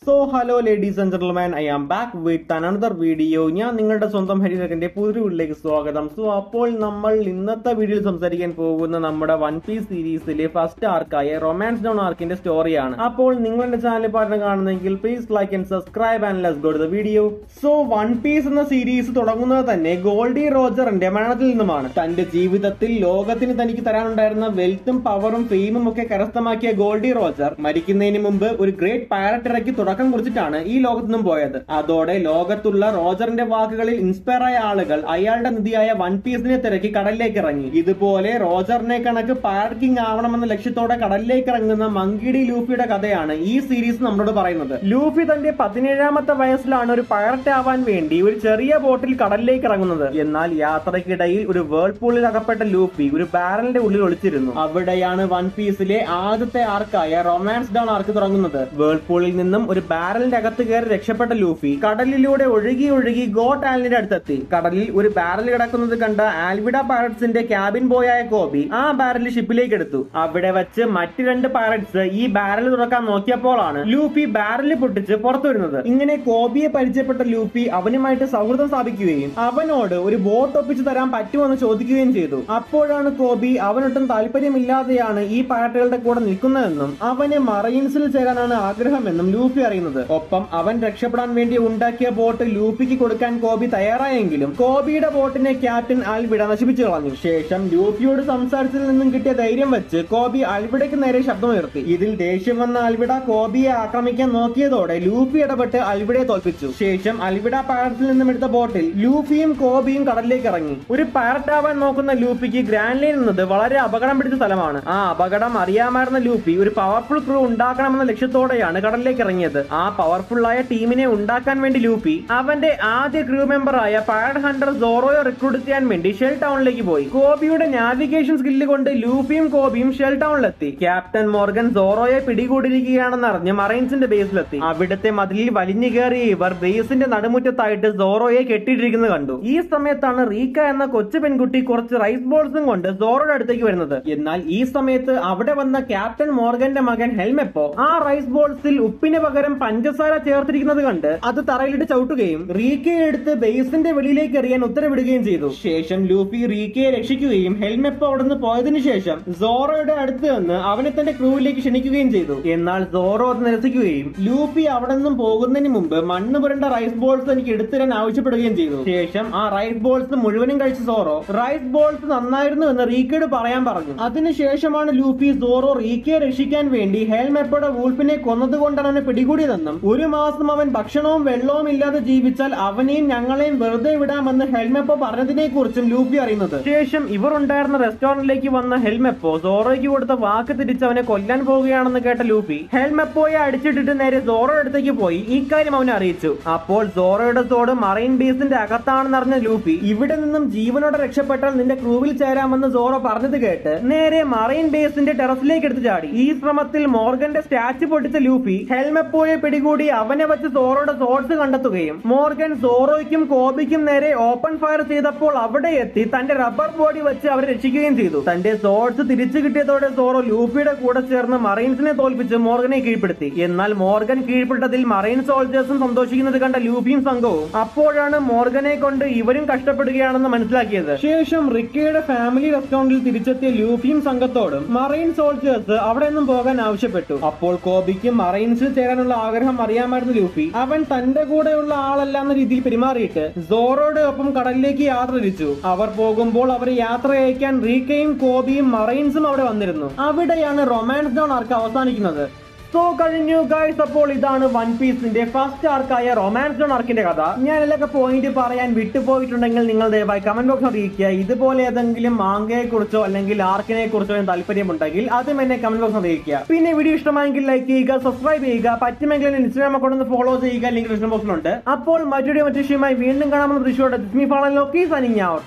so hello ladies and gentleman I am back with another video ഞാൻ നിങ്ങളുടെ സ്വന്തം ഹരിതകന്റെ പുതിയ വീട്ടിലേക്ക് സ്വാഗതം സോ അപ്പോൾ നമ്മൾ ഇന്നത്തെ വീഡിയോയിൽ സംസാരിക്കാൻ പോകുന്ന നമ്മുടെ വൺ പീസ് സീരീസിലെ ഫസ്റ്റ് ആർക്കായ റൊമാൻസ് ഡൗൺ ആർക്കിന്റെ സ്റ്റോറിയാണ് അപ്പോൾ നിങ്ങൾ എന്റെ ചാനൽ പാഠം കാണുന്നെങ്കിൽ please like and subscribe and let's go to the video so One Piece എന്ന സീരീസ് തുടങ്ങുന്നത് തന്നെ ഗോൾഡി റോജറിന്റെ മരണത്തിൽ നിന്നുമാണ് തന്റെ ജീവിതത്തിൽ ലോകത്തിന് തനിക്ക് തരാനുണ്ടായിരുന്ന വെൽത്തും പവറും ഫെയിമും ഒക്കെ കരസ്ഥമാക്കിയ ഗോൾഡി റോജർ മരിക്കുന്നതിന് മുമ്പ് ഒരു ഗ്രേറ്റ് പാരറ്റ് ഇറക്കി തുടക്കം കുറിച്ചിട്ടാണ് ഈ ലോകത്തു നിന്നും പോയത് അതോടെ ലോകത്തുള്ള റോജറിന്റെ വാക്കുകളിൽ ഇൻസ്പയർ ആയ ആളുകൾ അയാളുടെ നിധിയായ വൺ പീസിനെ തിരക്കി കടലിലേക്ക് ഇറങ്ങി ഇതുപോലെ റോജറിനെ കണക്ക് പാരറ്റ് കിങ് ആവണമെന്ന ലക്ഷ്യത്തോടെ കടലിലേക്ക് ഇറങ്ങുന്ന മങ്കിടി ലൂഫിയുടെ കഥയാണ് ഈ സീരീസ് നമ്മളോട് പറയുന്നത് ലൂഫി തന്റെ പതിനേഴാമത്തെ വയസ്സിലാണ് ഒരു പൈററ്റ് ആവാൻ വേണ്ടി ഒരു ചെറിയ ബോട്ടിൽ കടലിലേക്ക് ഇറങ്ങുന്നത് എന്നാൽ യാത്രയ്ക്കിടയിൽ ഒരു വേൾപൂളിൽ അകപ്പെട്ട ലൂഫി ഒരു ബാരലിന്റെ ഉള്ളിൽ ഒളിച്ചിരുന്നു അവിടെയാണ് വൺ പീസിലെ ആദ്യത്തെ ആർക്കായ റൊമാൻസ് ഡൗൺ ആർക്ക് തുടങ്ങുന്നത് വേൾപൂളിൽ നിന്നും ഒരു ബാരലിന്റെ അകത്ത് കയറി രക്ഷപ്പെട്ട ലൂഫി കടലിലൂടെ ഒഴുകി ഒഴുകി ഗോട്ട് ആലിന്റെ അടുത്തെത്തി കടലിൽ ഒരു ബാരൽ കിടക്കുന്നത് കണ്ട ആൽവിഡ പൈററ്റ്സിന്റെ ക്യാബിൻ ബോയായ കോബി ആ ബാരൽ ഷിപ്പിലേക്ക് എടുത്തു അവിടെ വെച്ച് മറ്റു രണ്ട് പൈററ്റ്സ് ഈ ബാരൽ തുറക്കാൻ നോക്കിയപ്പോഴാണ് ലൂഫി ബാരൽ പൊട്ടിച്ച് പുറത്തു വരുന്നത് ഇങ്ങനെ കോബിയെ പരിചയപ്പെട്ട ലൂഫി അവനുമായിട്ട് സൗഹൃദം സ്ഥാപിക്കുകയും അവനോട് ഒരു ബോട്ട് ഒപ്പിച്ചു തരാൻ പറ്റുമെന്ന് ചോദിക്കുകയും ചെയ്തു അപ്പോഴാണ് കോബി അവനൊട്ടും താല്പര്യമില്ലാതെയാണ് ഈ പൈററ്റുകളുടെ കൂടെ നിൽക്കുന്നതെന്നും അവന് മറൈൻസിൽ ചേരാനാണ് ആഗ്രഹമെന്നും ലൂഫി അറിയുന്നത് ഒപ്പം അവൻ രക്ഷപ്പെടാൻ വേണ്ടി ഉണ്ടാക്കിയ ബോട്ട് ലൂഫിക്ക് കൊടുക്കാൻ കോബി തയ്യാറായെങ്കിലും കോബിയുടെ ബോട്ടിനെ ക്യാപ്റ്റൻ ആൽവിഡ നശിപ്പിച്ചു കളഞ്ഞു ശേഷം ലൂഫിയോട് സംസാരിച്ചതിൽ നിന്നും കിട്ടിയ ധൈര്യം വെച്ച് കോബി ആൽവിഡയ്ക്ക് നേരെ ശബ്ദമുയർത്തി ഇതിൽ ദേഷ്യം വന്ന ആൽവിഡ കോബിയെ ആക്രമിക്കാൻ നോക്കിയതോടെ ലൂഫി ഇടപെട്ട് ആൽവിഡയെ തോൽപ്പിച്ചു ശേഷം ആൽവിഡ പാരറ്റിൽ നിന്നും എടുത്ത ബോട്ടിൽ ലൂഫിയും കോബിയും കടലിലേക്ക് ഇറങ്ങി ഒരു പാരറ്റ് ആവാൻ നോക്കുന്ന ലൂഫിക്ക് ഗ്രാൻഡ് ലൈൻ എന്നത് വളരെ അപകടം പിടിച്ച സ്ഥലമാണ് ആ അപകടം അറിയാമായിരുന്ന ലൂഫി ഒരു പവർഫുൾ ക്രൂ ഉണ്ടാക്കണമെന്ന ലക്ഷ്യത്തോടെയാണ് കടലിലേക്ക് ഇറങ്ങിയത് ആ പവർഫുൾ ആയ ടീമിനെ ഉണ്ടാക്കാൻ വേണ്ടി ലൂഫി അവന്റെ ആദ്യ ക്രൂ മെമ്പറായ പാരഡ് ഹണ്ടർ സോറോയെ റിക്രൂട്ട് ചെയ്യാൻ വേണ്ടി ഷെൽ ടൗണിലേക്ക് പോയി കോബിയുടെ നാവിഗേഷൻ സ്കില്ല് കൊണ്ട് ലൂഫിയും കോബിയും ഷെൽ ടൗണിലെത്തി ക്യാപ്റ്റൻ മോർഗൻ സോറോയെ പിടികൂടിയിരിക്കുകയാണെന്ന് അറിഞ്ഞ് മറൈൻസിന്റെ ബേസിലെത്തി അവിടുത്തെ മതിലിൽ വലിഞ്ഞു കയറിയ ഇവർ ബേസിന്റെ നടുമുറ്റത്തായിട്ട് സോറോയെ കെട്ടിയിട്ടിരിക്കുന്നത് കണ്ടു ഈ സമയത്താണ് റീക്ക എന്ന കൊച്ചു പെൺകുട്ടി കുറച്ച് റൈസ് ബോൾസും കൊണ്ട് സോറോയുടെ അടുത്തേക്ക് വരുന്നത് എന്നാൽ ഈ സമയത്ത് അവിടെ വന്ന ക്യാപ്റ്റൻ മോർഗന്റെ മകൻ ഹെൽമെപ്പോ ആ റൈസ് ബോൾസിൽ ഉപ്പിന് പകരം പഞ്ചസാര ചേർത്തിരിക്കുന്നത് കണ്ട് അത് തറയിലിട്ട് ചവിട്ടുകയും റീക്കയെ എടുത്ത് ബേസിന്റെ വെളിയിലേക്ക് എറിയാൻ ഉത്തരവിടുകയും ചെയ്തു ശേഷം ലൂഫി റീക്കയെ രക്ഷിക്കുകയും ഹെൽമെപ്പോ അവിടുന്ന് പോയതിനു ശേഷം സോറോയുടെ അടുത്ത് നിന്ന് അവനെ തന്റെ ക്രൂവിലേക്ക് ക്ഷണിക്കുകയും ചെയ്തു എന്നാൽ സോറോ അത് നിരസിക്കുകയും ലൂഫി അവിടെ നിന്നും പോകുന്നതിന് മുമ്പ് മണ്ണ് പുരണ്ട റൈസ് ബോൾസ് എനിക്ക് എടുത്തുതരാൻ ആവശ്യപ്പെടുകയും ചെയ്തു ശേഷം ആ റൈസ് ബോൾസ് മുഴുവനും കഴിച്ച സോറോ റൈസ് ബോൾസ് നന്നായിരുന്നു എന്ന് റീക്കയോട് പറയാൻ പറഞ്ഞു അതിനുശേഷമാണ് ലൂഫി സോറോ റീക്കയെ രക്ഷിക്കാൻ വേണ്ടി ഹെൽമെപ്പോടെ വൂൾഫിനെ കൊന്നതുകൊണ്ടാണ് അവനെ പിടികൂടിയതെന്നും ഒരു മാസം അവൻ ഭക്ഷണവും വെള്ളവും ഇല്ലാതെ ജീവിച്ചാൽ അവനെയും ഞങ്ങളെയും വെറുതെ വിടാമെന്ന് ഹെൽമെപ്പോ പറഞ്ഞതിനെ കുറിച്ചും ലൂഫി അറിയുന്നത് ശേഷം ഇവർ ഉണ്ടായിരുന്ന റെസ്റ്റോറന്റിലേക്ക് വന്ന ഹെൽമെപ്പോ സോറോയ്ക്ക് കൊടുത്ത വാക്ക് തിരിച്ച് അവനെ കൊല്ലാൻ പോവുകയാണെന്ന് കേട്ട ലൂഫി ഹെൽമെപ്പോയെ അടിച്ചിട്ടിട്ട് നേരെ സോറോ അടുത്തേക്ക് പോയി ഇക്കാര്യം അവനെ അറിയിച്ചു അപ്പോൾ സോറോയുടെ തോട് മറൈൻ ബേസിന്റെ അകത്താണെന്നറിഞ്ഞ ലൂഫി ഇവിടെ നിന്നും ജീവനോടെ രക്ഷപ്പെട്ടാൽ നിന്റെ ക്രൂവിൽ ചേരാമെന്ന് സോറോ പറഞ്ഞത് കേട്ട് നേരെ മറൈൻ ബേസിന്റെ ടെറസിലേക്ക് എടുത്തു ചാടി ഈ ശ്രമത്തിൽ മോർഗന്റെ സ്റ്റാച്ചു പൊട്ടിച്ച ലൂഫി ഹെൽമെപ്പോയെ പിടികൂടി അവനെ വെച്ച് സോറോയുടെ സോഴ്സ് കണ്ടെത്തുകയും മോർഗൻ സോറോയ്ക്കും കോബിക്കും നേരെ ഓപ്പൺ ഫയർ ചെയ്തപ്പോൾ അവിടെ എത്തി തന്റെ റബ്ബർ ബോഡി വെച്ച് അവരെ രക്ഷിക്കുകയും ചെയ്തു തന്റെ സോഴ്സ് തിരിച്ചു കിട്ടിയതോടെ സോറോ ലൂഫിയുടെ കൂടെ ചേർന്ന് മറൈൻസിനെ തോൽപ്പിച്ച് മോർഗനെ കീഴ്പ്പെടുത്തി എന്നാൽ മോർഗൻ കീഴ്പ്പെട്ടതിൽ മറൈൻ സോൾജേഴ്സും സന്തോഷിക്കുന്നത് കണ്ട ലൂഫിയും സംഘവും അപ്പോഴാണ് മോർഗനെ കൊണ്ട് ഇവരും കഷ്ടപ്പെടുകയാണെന്ന് മനസ്സിലാക്കിയത് ശേഷം റിക്കയുടെ ഫാമിലി റെസ്റ്റോറന്റിൽ തിരിച്ചെത്തിയ ലൂഫിയും സംഘത്തോടും മറൈൻ സോൾജേഴ്സ് അവിടെ നിന്നും പോകാൻ ആവശ്യപ്പെട്ടു അപ്പോൾ കോബിക്ക് മറൈൻസിൽ ചേരാനുള്ള ആഗ്രഹം അറിയാമായിരുന്നു ലൂഫി അവൻ തന്റെ കൂടെയുള്ള ആളല്ല എന്ന രീതിയിൽ പെരുമാറിയിട്ട് സോറോയുടെ ഒപ്പം കടലിലേക്ക് യാത്ര തിരിച്ചു അവർ പോകുമ്പോൾ അവരെ യാത്ര അയക്കാൻ റീക്കയും കോബിയും മറൈൻസും അവിടെ വന്നിരുന്നു അവിടെയാണ് റൊമാൻസ് ഡോൺ ആർക്ക് അവസാനിക്കുന്നത് സോ കഴിഞ്ഞു ഗൈസ് അപ്പോൾ ഇതാണ് വൺ പീസിന്റെ ഫസ്റ്റ് ആർക്കായ റൊമാൻസ് ഡോൺ ആർക്കിന്റെ കഥ ഞാൻ ഇതിലൊക്കെ പോയിന്റ് പറയാൻ വിട്ടുപോയിട്ടുണ്ടെങ്കിൽ നിങ്ങൾ ദയവായി കമന്റ് ബോക്സ് അറിയിക്കുക ഇതുപോലെ ഏതെങ്കിലും മാങ്കയെ കുറിച്ചോ അല്ലെങ്കിൽ ആർക്കിനെ കുറിച്ചോ താല്പര്യമുണ്ടെങ്കിൽ അതും എന്നെ കമന്റ് ബോക്സ് അറിയിക്കുക പിന്നെ വീഡിയോ ഇഷ്ടമായെങ്കിൽ ലൈക്ക് ചെയ്യുക സബ്സ്ക്രൈബ് ചെയ്യുക പറ്റുമെങ്കിൽ ഇൻസ്റ്റാഗ്രാം അക്കൗണ്ട് ഒന്ന് ഫോളോ ചെയ്യുക ലിങ്ക് ഡിസ്ക്രിപ്ഷൻ ബോക്സിലുണ്ട് അപ്പോൾ മറ്റൊരു മറ്റു വിഷയമായി വീണ്ടും കാണാമെന്ന് തൃശ്ശൂരുടെ Jismi Fallen Loki signing out